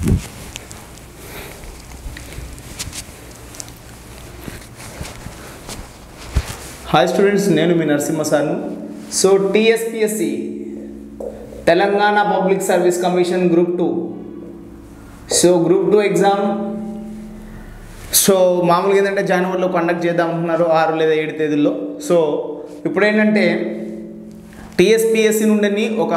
hi students నేను మీ నరసింహ సార్ను so TSPSC Telangana public service commission group two so group two exam so మామూలుగా ఏంటంటే జనవరిలో కండక్ట్ చేద్దాం అంటున్నారు ఆరు లేదా ఏడు తేదీల్లో సో ఇప్పుడు ఏంటంటే టీఎస్పిఎస్సి నుండి ఒక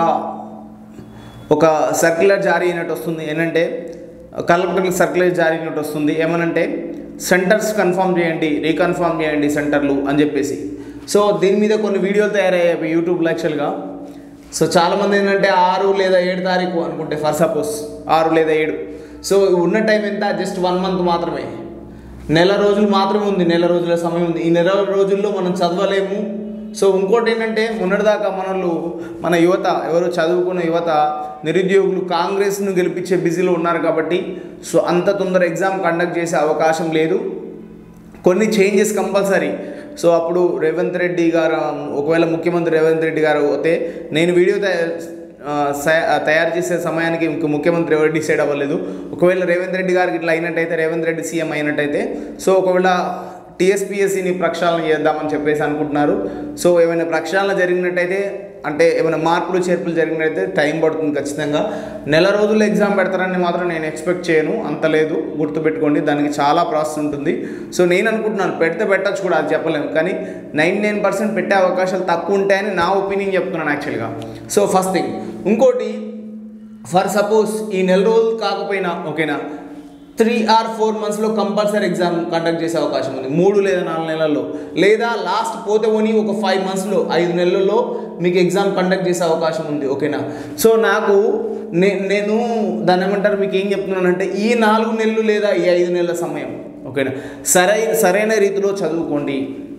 ఒక సర్క్యులర్ జారీ అయినట్టు వస్తుంది ఏంటంటే కలెక్టర్కి సర్క్యులర్ జారీ అయినట్టు వస్తుంది ఏమనంటే సెంటర్స్ కన్ఫర్మ్ చేయండి రీకన్ఫర్మ్ చేయండి సెంటర్లు అని చెప్పేసి సో దీని మీద కొన్ని వీడియోలు తయారయ్యాయి యూట్యూబ్లో యాక్చువల్గా సో చాలామంది ఏంటంటే ఆరు లేదా ఏడు తారీఖు అనుకుంటే ఫర్ సపోజ్ ఆరు లేదా ఏడు సో ఉన్న టైం ఎంత జస్ట్ వన్ మంత్ మాత్రమే నెల రోజులు మాత్రమే ఉంది నెల రోజుల సమయం ఉంది ఈ నెల రోజుల్లో మనం చదవలేము సో ఇంకోటి ఏంటంటే మొన్నటిదాకా మనలు మన యువత ఎవరు చదువుకున్న యువత నిరుద్యోగులు కాంగ్రెస్ను గెలిపించే బిజీలో ఉన్నారు కాబట్టి సో అంత తొందర ఎగ్జామ్ కండక్ట్ చేసే అవకాశం లేదు కొన్ని చేంజెస్ కంపల్సరీ సో అప్పుడు రేవంత్ రెడ్డి గారు ఒకవేళ ముఖ్యమంత్రి రేవంత్ రెడ్డి గారు అయితే నేను వీడియో తయా- ఆ, స- తయారు చేసే సమయానికి ఇంక ముఖ్యమంత్రి ఎవరు డిసైడ్ అవ్వలేదు ఒకవేళ రేవంత్ రెడ్డి గారికి ఇట్లా అయినట్టయితే రేవంత్ రెడ్డి సీఎం అయినట్టయితే సో ఒకవేళ టీఎస్పీఎస్సీని ప్రక్షాళన చేద్దామని చెప్పేసి అనుకుంటున్నారు సో ఏమైనా ప్రక్షాళన జరిగినట్టయితే అంటే ఏమైనా మార్పులు చేర్పులు జరిగినట్టయితే టైం పడుతుంది ఖచ్చితంగా నెల రోజుల్లో ఎగ్జామ్ పెడతారని మాత్రం నేను ఎక్స్పెక్ట్ చేయను అంత లేదు గుర్తుపెట్టుకోండి దానికి చాలా ప్రాసెస్ ఉంటుంది సో నేను అనుకుంటున్నాను పెడితే పెట్టచ్చు కూడా అది చెప్పలేము కానీ నైంటీ నైన్ పర్సెంట్ పెట్టే అవకాశాలు తక్కువ ఉంటాయని నా ఒపీనియన్ చెప్తున్నాను యాక్చువల్గా సో ఫస్ట్ థింగ్ ఇంకోటి ఫర్ సపోజ్ ఈ నెల రోజులు కాకపోయినా ఓకేనా త్రీ ఆర్ ఫోర్ మంత్స్లో కంపల్సరీ ఎగ్జామ్ కండక్ట్ చేసే అవకాశం ఉంది మూడు లేదా నాలుగు నెలల్లో లేదా లాస్ట్ పోతే పోని ఒక ఫైవ్ మంత్స్లో ఐదు నెలల్లో మీకు ఎగ్జామ్ కండక్ట్ చేసే అవకాశం ఉంది ఓకేనా సో నాకు నే నేను దాన్ని ఏమంటారు మీకు ఏం చెప్తున్నానంటే ఈ నాలుగు నెలలు లేదా ఈ ఐదు నెలల సమయం ఓకేనా సరై సరైన రీతిలో చదువుకోండి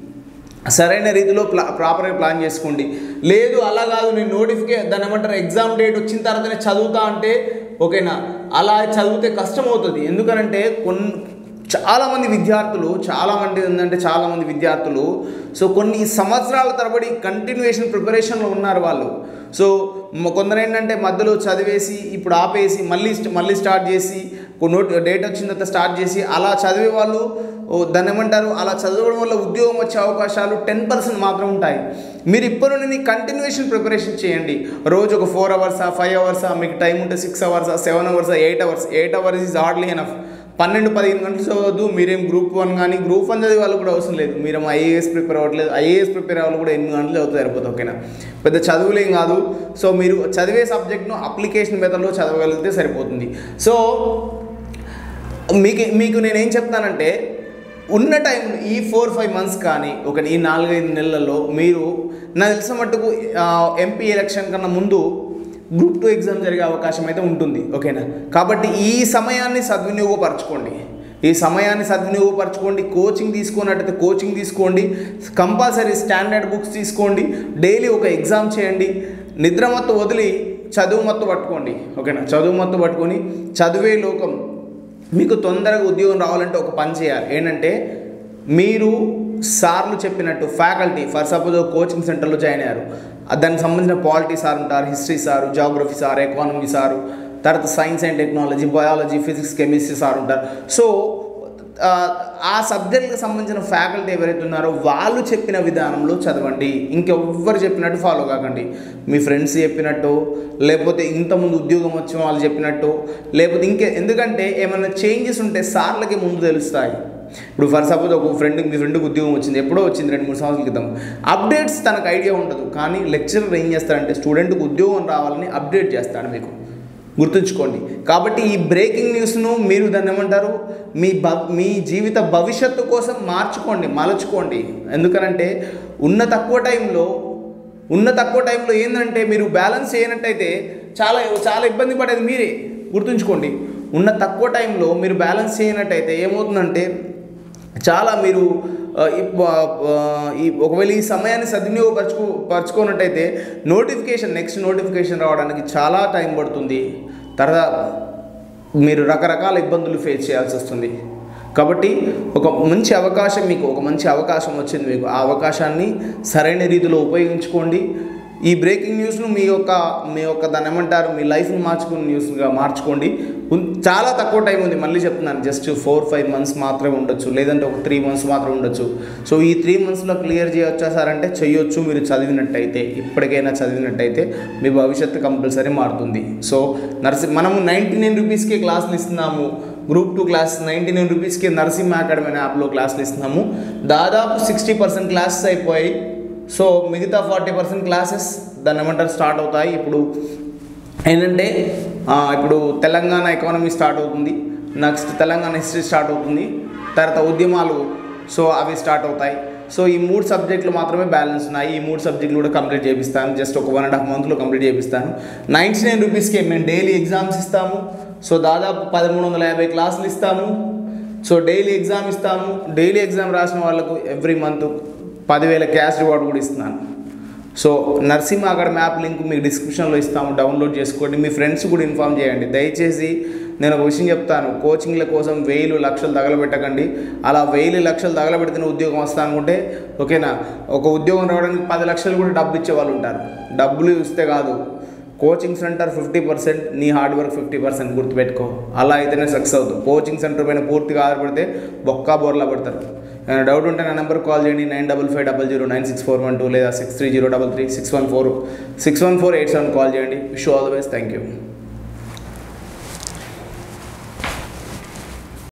సరైన రీతిలో ప్లా ప్రాపర్గా ప్లాన్ చేసుకోండి లేదు అలా కాదు నేను నోటిఫికే దాని ఏమంటారు ఎగ్జామ్ డేట్ వచ్చిన తర్వాతనే చదువుతా అంటే ఓకేనా అలా చదివితే కష్టం అవుతుంది ఎందుకనంటే కొన్ని చాలామంది విద్యార్థులు చాలామంది ఏంటంటే చాలామంది విద్యార్థులు సో కొన్ని సంవత్సరాల తరబడి కంటిన్యూషన్ ప్రిపరేషన్లో ఉన్నారు వాళ్ళు సో మ- కొందరు ఏంటంటే మధ్యలో చదివేసి ఇప్పుడు ఆపేసి మళ్ళీ స్ట్- మళ్ళీ స్టార్ట్ చేసి నోట్ డేట్ వచ్చిన తర్వాత స్టార్ట్ చేసి అలా చదివే వాళ్ళు ఓ దాన్ని ఏమంటారు అలా చదవడం వల్ల ఉద్యోగం వచ్చే అవకాశాలు టెన్ పర్సెంట్ మాత్రం ఉంటాయి మీరు ఇప్పటి నుండి కంటిన్యూషన్ ప్రిపరేషన్ చేయండి రోజు ఒక ఫోర్ అవర్సా ఫైవ్ అవర్సా మీకు టైం ఉంటే సిక్స్ అవర్సా సెవెన్ అవర్సా eight hours eight hours is hardly enough పన్నెండు పదిహేను గంటలు చదవద్దు మీరేం గ్రూప్ వన్ కానీ గ్రూప్ వన్ చదివే వాళ్ళు కూడా అవసరం లేదు మీరు ఐఏఎస్ ప్రిపేర్ అవ్వట్లేదు ఐఏఎస్ ప్రిపేర్ అవ్వాలి కూడా ఎనిమిది గంటలు చదివితే సరిపోతుంది ఓకేనా పెద్ద చదువులేం కాదు సో మీరు చదివే సబ్జెక్ట్ను అప్లికేషన్ మెథడ్లో చదవగలిగితే సరిపోతుంది సో మీకు మీకు నేనేం చెప్తానంటే ఉన్న టైం ఈ ఫోర్ ఫైవ్ మంత్స్ కానీ ఒక ఈ నాలుగైదు నెలలలో మీరు నాకు తెలిసిన మట్టుకు ఎంపీ ఎలక్షన్ కన్నా ముందు గ్రూప్ టూ ఎగ్జామ్ జరిగే అవకాశం అయితే ఉంటుంది ఓకేనా కాబట్టి ఈ సమయాన్ని సద్వినియోగపరచుకోండి ఈ సమయాన్ని సద్వినియోగపరచుకోండి కోచింగ్ తీసుకున్నట్టయితే కోచింగ్ తీసుకోండి కంపల్సరీ స్టాండర్డ్ బుక్స్ తీసుకోండి డైలీ ఒక ఎగ్జామ్ చేయండి నిద్ర మత్తు వదిలి చదువు మత్తు పట్టుకోండి ఓకేనా చదువు మత్తు పట్టుకొని చదివే లోకం మీకు తొందరగా ఉద్యోగం రావాలంటే ఒక పని చేయాలి ఏంటంటే మీరు సార్లు చెప్పినట్టు ఫ్యాకల్టీ ఫర్ సపోజ్ కోచింగ్ సెంటర్లో జాయిన్ అయ్యారు ఆ దానికి సంబంధించిన పాలిటీ సార్ ఉంటారు history sir geography sir economy sir తర్వాత science and technology biology physics chemistry sir ఉంటారు సో ఆ, ఆ సబ్జెక్ట్కి సంబంధించిన ఫ్యాకల్టీ ఎవరైతే ఉన్నారో వాళ్ళు చెప్పిన విధానంలో చదవండి ఇంకెవ్వరు చెప్పినట్టు ఫాలో కాకండి మీ ఫ్రెండ్స్ చెప్పినట్టు లేకపోతే ఇంతకుముందు ఉద్యోగం వచ్చిన వాళ్ళు చెప్పినట్టు లేకపోతే ఇంకే ఎందుకంటే ఏమైనా చేంజెస్ ఉంటే సార్లకి ముందు తెలుస్తాయి ఇప్పుడు ఫర్ సపోజ్ ఒక ఫ్రెండ్ మీ ఫ్రెండ్కి ఉద్యోగం వచ్చింది ఎప్పుడో వచ్చింది రెండు మూడు సంవత్సరాల క్రితం అప్డేట్స్ తనకు ఐడియా ఉండదు కానీ లెక్చరర్ ఏం చేస్తాడంటే స్టూడెంట్కి ఉద్యోగం రావాలని అప్డేట్ చేస్తాడు మీకు గుర్తుంచుకోండి కాబట్టి ఈ బ్రేకింగ్ న్యూస్ను మీరు దాన్ని ఏమంటారు మీ భ మీ జీవిత భవిష్యత్తు కోసం మార్చుకోండి మలచుకోండి ఎందుకనంటే ఉన్న తక్కువ టైంలో ఉన్న తక్కువ టైంలో ఏంటంటే మీరు బ్యాలెన్స్ చేయనట్టయితే చాలా చాలా ఇబ్బంది పడేది మీరే గుర్తుంచుకోండి ఉన్న తక్కువ టైంలో మీరు బ్యాలెన్స్ చేయనట్టయితే ఏమవుతుందంటే చాలా మీరు ఆ, ఈ ప- ఆ, ఈ ఒకవేళ ఈ సమయాన్ని సద్వినియోగపరచుకో పరచుకున్నట్టయితే నోటిఫికేషన్ నెక్స్ట్ నోటిఫికేషన్ రావడానికి చాలా టైం పడుతుంది తర్వాత మీరు రకరకాల ఇబ్బందులు ఫేస్ చేయాల్సి వస్తుంది కాబట్టి ఒక మంచి అవకాశం మీకు ఒక మంచి అవకాశం వచ్చింది మీకు ఆ అవకాశాన్ని సరైన రీతిలో ఉపయోగించుకోండి ఈ బ్రేకింగ్ న్యూస్ను మీ యొక్క మీ యొక్క దాన్ని ఏమంటారు మీ లైఫ్ని మార్చుకున్న న్యూస్గా మార్చుకోండి ఉన్- చాలా తక్కువ టైం ఉంది మళ్ళీ చెప్తున్నాను జస్ట్ ఫోర్ ఫైవ్ మంత్స్ మాత్రమే ఉండొచ్చు లేదంటే ఒక త్రీ మంత్స్ మాత్రం ఉండొచ్చు సో ఈ త్రీ మంత్స్లో క్లియర్ చేయొచ్చా సార్ అంటే చేయొచ్చు మీరు చదివినట్టయితే ఇప్పటికైనా చదివినట్టయితే మీ భవిష్యత్తు కంపల్సరీ మారుతుంది సో నర్సి మనము నైంటీ నైన్ రూపీస్కి క్లాసులు ఇస్తున్నాము group two class ninety nine రూపీస్కి నరసింహ అకాడమీ అనే యాప్లో క్లాసులు ఇస్తున్నాము దాదాపు సిక్స్టీ పర్సెంట్ క్లాసెస్ అయిపోయాయి సో మిగతా ఫార్టీ పర్సెంట్ క్లాసెస్ దాన్ని ఏమంటారు స్టార్ట్ అవుతాయి ఇప్పుడు ఏంటంటే ఆ, ఇప్పుడు తెలంగాణ ఎకానమీ స్టార్ట్ అవుతుంది నెక్స్ట్ తెలంగాణ హిస్టరీ స్టార్ట్ అవుతుంది తర్వాత ఉద్యమాలు సో అవి స్టార్ట్ అవుతాయి సో ఈ మూడు సబ్జెక్టులు మాత్రమే బ్యాలెన్స్ ఉన్నాయి ఈ మూడు సబ్జెక్టులు కూడా కంప్లీట్ చేపిస్తాను జస్ట్ ఒక వన్ అండ్ హాఫ్ మంత్లో కంప్లీట్ చేపిస్తాను నైంటీ నైన్ రూపీస్కి మేము డైలీ ఎగ్జామ్స్ ఇస్తాము సో దాదాపు పదమూడు వందల యాభై క్లాసులు ఇస్తాము సో డైలీ ఎగ్జామ్ ఇస్తాము డైలీ ఎగ్జామ్ రాసిన వాళ్ళకు ఎవ్రీ మంత్ పదివేల క్యాష్ రివార్డ్ కూడా ఇస్తున్నాను so Narasimha academy app link మీకు డిస్క్రిప్షన్లో ఇస్తాము డౌన్లోడ్ చేసుకోండి మీ ఫ్రెండ్స్ కూడా ఇన్ఫామ్ చేయండి దయచేసి నేను ఒక విషయం చెప్తాను కోచింగ్ల కోసం వేలు లక్షలు తగలబెట్టకండి అలా వేలు లక్షలు తగలబెడితేనే ఉద్యోగం వస్తా అనుకుంటే ఓకేనా ఒక ఉద్యోగం రావడానికి పది లక్షలు కూడా డబ్బు ఇచ్చే వాళ్ళు ఉంటారు డబ్బులు ఇస్తే కాదు కోచింగ్ సెంటర్ ఫిఫ్టీ పర్సెంట్ నీ హార్డ్ వర్క్ ఫిఫ్టీ పర్సెంట్ గుర్తుపెట్టుకో అలా అయితేనే సక్సెస్ అవుతుంది కోచింగ్ సెంటర్ పైన పూర్తిగా ఆధారపడితే బొక్కా బోర్లా పడతారు ఏమైనా డౌట్ ఉంటే నా నెంబర్ కాల్ చేయండి nine double five double zero nine six four one two లేదా six three zero double three six one four six one four eight seven call చేయండి wish all the best thank you